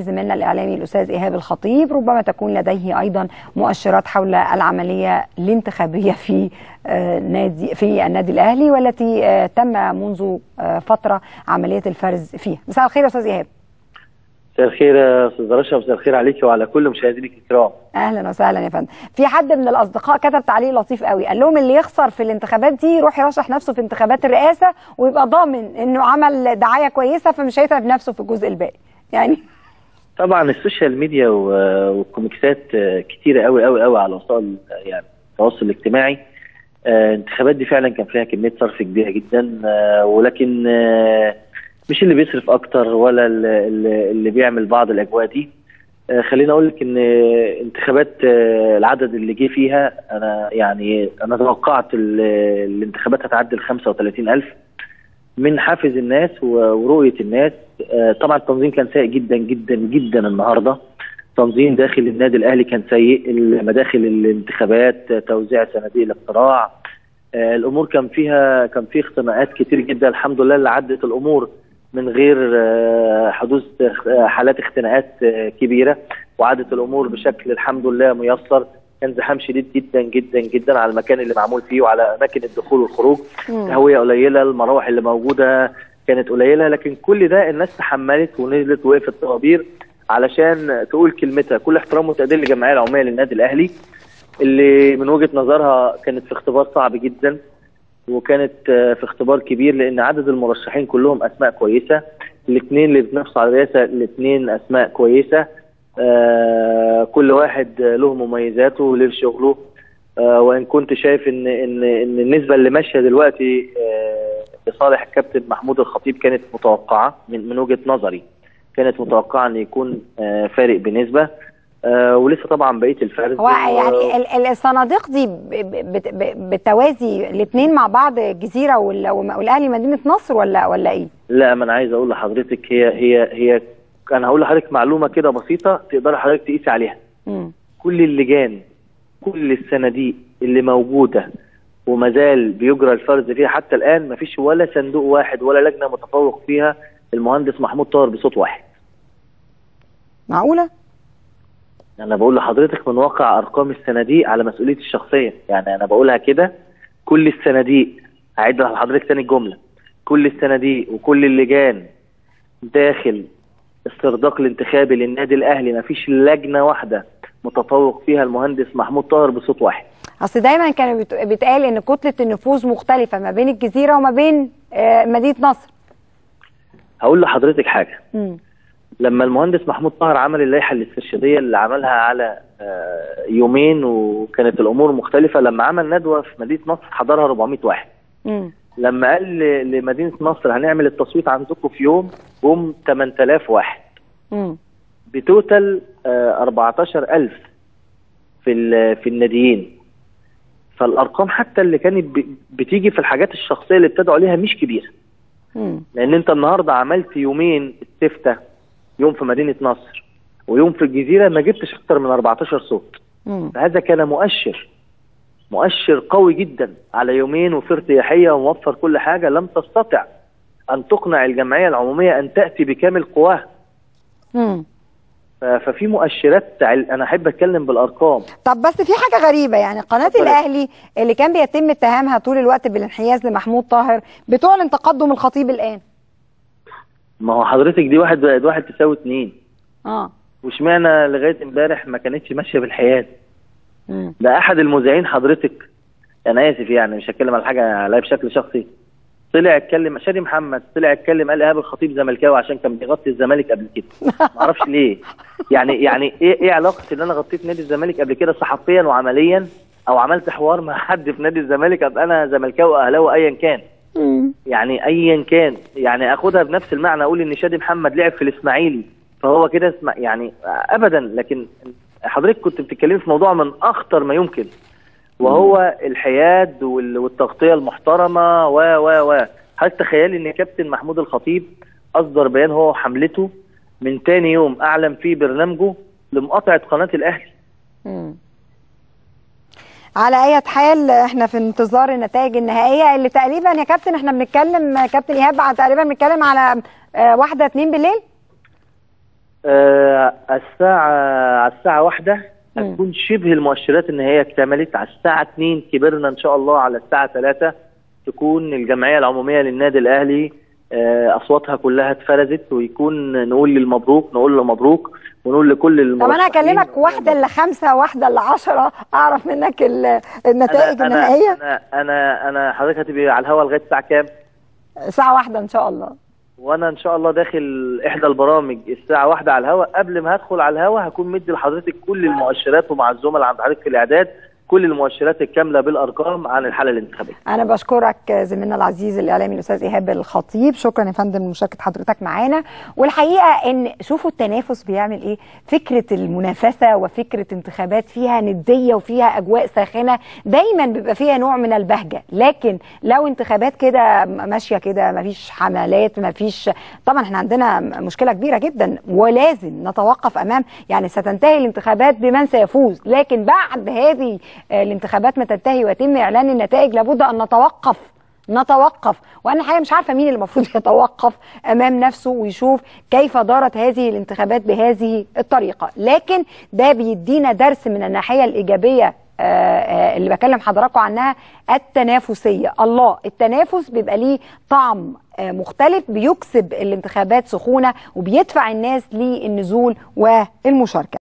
زميلنا الاعلامي الاستاذ ايهاب الخطيب ربما تكون لديه ايضا مؤشرات حول العمليه الانتخابيه في نادي في النادي الاهلي والتي تم منذ فتره عمليه الفرز فيها مساء الخير يا استاذ ايهاب مساء الخير يا استاذ رشا مساء الخير عليك وعلى كل مشاهدينك الكرام اهلا وسهلا يا فندم في حد من الاصدقاء كتب تعليق لطيف قوي قال لهم اللي يخسر في الانتخابات دي يروح يرشح نفسه في انتخابات الرئاسه ويبقى ضامن انه عمل دعايه كويسه فمش هيتعب نفسه في الجزء الباقي يعني طبعا السوشيال ميديا والكوميكسات كتيره قوي قوي قوي على وسائل يعني التواصل الاجتماعي الانتخابات دي فعلا كان فيها كميه صرف كبيره جدا ولكن مش اللي بيصرف اكتر ولا اللي بيعمل بعض الاجواء دي خليني اقول لك ان انتخابات العدد اللي جه فيها انا يعني انا توقعت الانتخابات هتعدي ال 35000 من حافز الناس ورؤيه الناس طبعا التنظيم كان سيء جدا جدا جدا النهارده تنظيم داخل النادي الاهلي كان سيء مداخل الانتخابات توزيع صناديق الاقتراع الامور كان فيها كان في اختناقات كتير جدا الحمد لله اللي عدت الامور من غير حدوث حالات اختناقات كبيره وعادت الامور بشكل الحمد لله ميسر كان زحام شديد جدا جدا جدا على المكان اللي معمول فيه وعلى اماكن الدخول والخروج تهويه قليله المراوح اللي موجوده كانت قليله لكن كل ده الناس تحملت ونزلت وقفت طوابير علشان تقول كلمتها كل احترام وتقدير للجمعيه العموميه للنادي الاهلي اللي من وجهه نظرها كانت في اختبار صعب جدا وكانت في اختبار كبير لان عدد المرشحين كلهم اسماء كويسه الاثنين اللي بيتنافسوا على الرئاسه الاثنين اسماء كويسه آه كل واحد له مميزاته وله شغله آه وان كنت شايف ان ان ان النسبه اللي ماشيه دلوقتي آه لصالح الكابتن محمود الخطيب كانت متوقعه من من وجهه نظري كانت متوقعه ان يكون آه فارق بنسبه آه ولسه طبعا بقيه الفرز هو يعني الصناديق دي بالتوازي الاثنين مع بعض الجزيره والاهلي مدينه نصر ولا ولا ايه؟ لا ما انا عايز اقول لحضرتك هي هي هي انا هقول لحضرتك معلومه كده بسيطه تقدر حضرتك تقيسي عليها. م. كل اللجان كل الصناديق اللي موجوده وما زال بيجرى الفرز فيها حتى الان ما فيش ولا صندوق واحد ولا لجنه متفوق فيها المهندس محمود طاهر بصوت واحد. معقوله؟ انا بقول لحضرتك من واقع ارقام الصناديق على مسؤوليتي الشخصيه يعني انا بقولها كده كل الصناديق هعيد لحضرتك تاني الجمله كل الصناديق وكل اللجان داخل استرداق الانتخابي للنادي الاهلي ما فيش لجنه واحده متفوق فيها المهندس محمود طاهر بصوت واحد اصل دايما كان بيتقال ان كتله النفوذ مختلفه ما بين الجزيره وما بين مدينه نصر هقول لحضرتك حاجه م. لما المهندس محمود طاهر عمل اللائحه الاسترشاديه اللي عملها على يومين وكانت الامور مختلفه لما عمل ندوه في مدينه نصر حضرها 400 واحد م. لما قال لمدينه نصر هنعمل التصويت عندكم في يوم جم 8000 واحد م. بتوتال 14000 في في الناديين فالارقام حتى اللي كانت بتيجي في الحاجات الشخصيه اللي ابتدوا عليها مش كبيره م. لان انت النهارده عملت يومين استفتاء يوم في مدينه نصر ويوم في الجزيره ما جبتش اكتر من 14 صوت فهذا كان مؤشر مؤشر قوي جدا على يومين وفي ارتياحيه وموفر كل حاجه لم تستطع ان تقنع الجمعيه العموميه ان تاتي بكامل قواها ففي مؤشرات انا احب اتكلم بالارقام طب بس في حاجه غريبه يعني قناه الاهلي اللي كان بيتم اتهامها طول الوقت بالانحياز لمحمود طاهر بتعلن تقدم الخطيب الان ما هو حضرتك دي واحد زائد واحد تساوي اتنين اه واشمعنى لغايه امبارح ما كانتش ماشيه بالحياد ده احد المذيعين حضرتك انا اسف يعني مش هتكلم على حاجه عليا بشكل شخصي طلع اتكلم شادي محمد طلع اتكلم قال ايهاب الخطيب زملكاوي عشان كان بيغطي الزمالك قبل كده ما اعرفش ليه يعني يعني ايه ايه علاقه ان انا غطيت نادي الزمالك قبل كده صحفيا وعمليا او عملت حوار مع حد في نادي الزمالك ابقى انا زملكاوي اهلاوي ايا كان يعني ايا كان يعني اخدها بنفس المعنى اقول ان شادي محمد لعب في الاسماعيلي فهو كده اسمع يعني ابدا لكن حضرتك كنت بتتكلمي في موضوع من اخطر ما يمكن وهو الحياد والتغطيه المحترمه و و و حضرتك تخيلي ان كابتن محمود الخطيب اصدر بيان هو وحملته من تاني يوم اعلن فيه برنامجه لمقاطعه قناه الاهلي مم. على اي حال احنا في انتظار النتائج النهائيه اللي تقريبا يا كابتن احنا بنتكلم كابتن ايهاب تقريبا بنتكلم على واحده اتنين بالليل آه الساعة على الساعة واحدة مم. هتكون شبه المؤشرات ان هي اكتملت على الساعة 2 كبرنا ان شاء الله على الساعة 3 تكون الجمعية العمومية للنادي الاهلي آه، اصواتها كلها اتفرزت ويكون نقول للمبروك نقول له مبروك ونقول لكل طب المرشحين انا هكلمك واحده الا خمسه واحده الا عشرة اعرف منك ال- النتائج أنا- النهائيه انا انا انا حضرتك هتبقي على الهوا لغايه الساعه كام؟ ساعه واحده ان شاء الله وانا ان شاء الله داخل احدى البرامج الساعه واحدة على الهوا قبل ما هدخل على الهوا هكون مدي لحضرتك كل المؤشرات ومع الزملاء عند حضرتك في الاعداد كل المؤشرات الكامله بالارقام عن الحاله الانتخابيه انا بشكرك زميلنا العزيز الاعلامي الاستاذ ايهاب الخطيب شكرا يا فندم لمشاركه حضرتك معانا والحقيقه ان شوفوا التنافس بيعمل ايه فكره المنافسه وفكره انتخابات فيها نديه وفيها اجواء ساخنه دايما بيبقى فيها نوع من البهجه لكن لو انتخابات كده ماشيه كده مفيش حملات مفيش طبعا احنا عندنا مشكله كبيره جدا ولازم نتوقف امام يعني ستنتهي الانتخابات بمن سيفوز لكن بعد هذه آه، الانتخابات ما تنتهي ويتم اعلان النتائج لابد ان نتوقف نتوقف وانا الحقيقه مش عارفه مين اللي المفروض يتوقف امام نفسه ويشوف كيف دارت هذه الانتخابات بهذه الطريقه لكن ده بيدينا درس من الناحيه الايجابيه آه، آه، اللي بكلم حضراتكم عنها التنافسيه الله التنافس بيبقى ليه طعم آه، مختلف بيكسب الانتخابات سخونه وبيدفع الناس للنزول والمشاركه